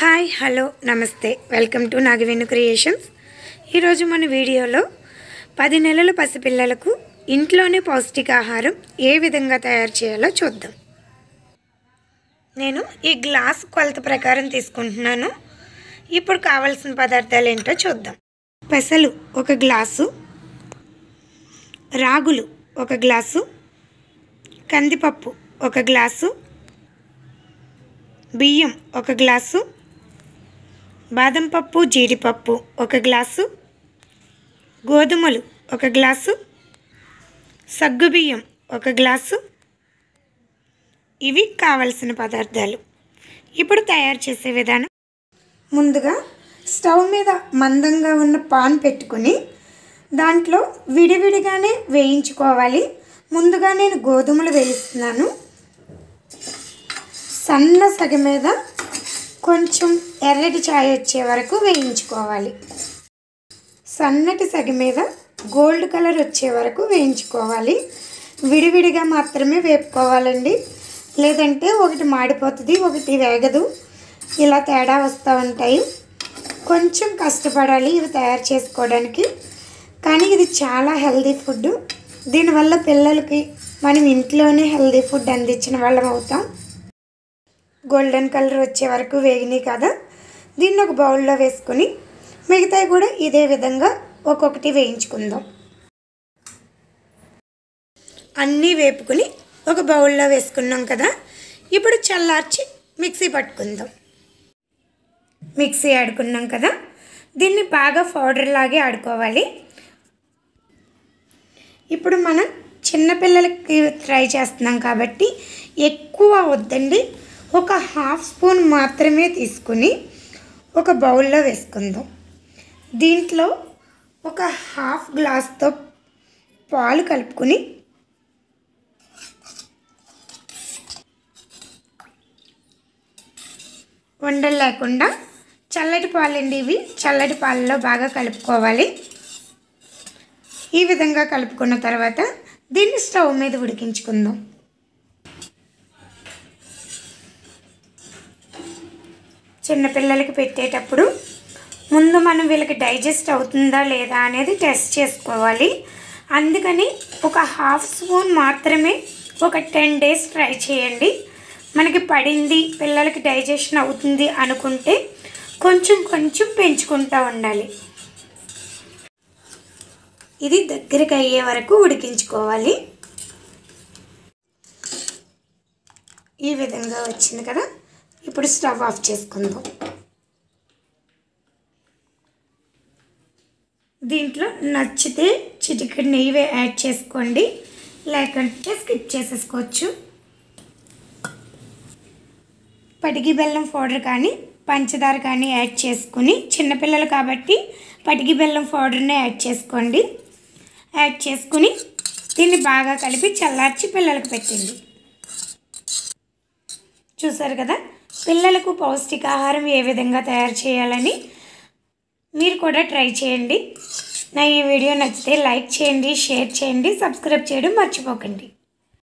hi hello నమస్తే welcome to Nagavenu creations ఈరోజు మన వీడియోలో పది నెలల పసిపిల్లలకు ఇంట్లోనే పౌష్టికాహారం ఏ విధంగా తయారు చేయాలో చూద్దాం నేను ఈ గ్లాస్ కొలత ప్రకారం తీసుకుంటున్నాను ఇప్పుడు కావాల్సిన పదార్థాలు ఏంటో చూద్దాం పెసలు ఒక గ్లాసు రాగులు ఒక గ్లాసు కందిపప్పు ఒక గ్లాసు బియ్యం ఒక గ్లాసు బాదం పప్పు జీడిపప్పు ఒక గ్లాసు గోధుమలు ఒక గ్లాసు సగ్గుబియ్యం ఒక గ్లాసు ఇవి కావలసిన పదార్థాలు ఇప్పుడు తయారు చేసే విధానం ముందుగా స్టవ్ మీద మందంగా ఉన్న పాన్ పెట్టుకుని దాంట్లో విడివిడిగానే వేయించుకోవాలి ముందుగా నేను గోధుమలు వేయిస్తున్నాను సన్న సగ మీద కొంచెం ఎర్రటి ఛాయ్ వచ్చే వరకు వేయించుకోవాలి సన్నటి సగ మీద గోల్డ్ కలర్ వచ్చే వరకు వేయించుకోవాలి విడివిడిగా మాత్రమే వేపుకోవాలండి లేదంటే ఒకటి మాడిపోతుంది ఒకటి వేగదు ఇలా తేడా వస్తూ ఉంటాయి కొంచెం కష్టపడాలి ఇవి తయారు చేసుకోవడానికి కానీ ఇది చాలా హెల్దీ ఫుడ్ దీనివల్ల పిల్లలకి మనం ఇంట్లోనే హెల్దీ ఫుడ్ అందించిన వాళ్ళం అవుతాం గోల్డెన్ కలర్ వచ్చే వరకు వేగినాయి కదా దీన్ని ఒక బౌల్లో వేసుకొని మిగతాయి కూడా ఇదే విధంగా ఒక్కొక్కటి వేయించుకుందాం అన్నీ వేపుకుని ఒక బౌల్లో వేసుకున్నాం కదా ఇప్పుడు చల్లార్చి మిక్సీ పట్టుకుందాం మిక్సీ ఆడుకున్నాం కదా దీన్ని బాగా పౌడర్ లాగే ఆడుకోవాలి ఇప్పుడు మనం చిన్నపిల్లలకి ట్రై చేస్తున్నాం కాబట్టి ఎక్కువ వద్దండి ఒక హాఫ్ స్పూన్ మాత్రమే తీసుకుని ఒక బౌల్లో వేసుకుందాం దీంట్లో ఒక హాఫ్ గ్లాస్తో పాలు కలుపుకొని ఉండలు లేకుండా చల్లటి పాలండి ఇవి చల్లటి పాలలో బాగా కలుపుకోవాలి ఈ విధంగా కలుపుకున్న తర్వాత దీన్ని స్టవ్ మీద ఉడికించుకుందాం చిన్నపిల్లలకి పెట్టేటప్పుడు ముందు మనం వీళ్ళకి డైజెస్ట్ అవుతుందా లేదా అనేది టెస్ట్ చేసుకోవాలి అందుకని ఒక హాఫ్ స్పూన్ మాత్రమే ఒక టెన్ డేస్ ట్రై చేయండి మనకి పడింది పిల్లలకి డైజెషన్ అవుతుంది అనుకుంటే కొంచెం కొంచెం పెంచుకుంటూ ఉండాలి ఇది దగ్గరికి అయ్యే వరకు ఉడికించుకోవాలి ఈ విధంగా వచ్చింది కదా ఇప్పుడు స్టవ్ ఆఫ్ చేసుకుందాం దీంట్లో నచ్చితే చిటికెడు నెయ్యి యాడ్ చేసుకోండి లేకంటే స్కిప్ చేసేసుకోవచ్చు పటికి బెల్లం పౌడర్ కానీ పంచదార కానీ యాడ్ చేసుకుని చిన్నపిల్లలు కాబట్టి పటికి బెల్లం పౌడర్నే యాడ్ చేసుకోండి యాడ్ చేసుకుని దీన్ని బాగా కలిపి చల్లార్చి పిల్లలకు పెట్టండి చూసారు కదా పిల్లలకు పౌష్టికాహారం ఏ విధంగా తయారు చేయాలని మీరు కూడా ట్రై చేయండి నా ఈ వీడియో నచ్చితే లైక్ చేయండి షేర్ చేయండి సబ్స్క్రైబ్ చేయడం మర్చిపోకండి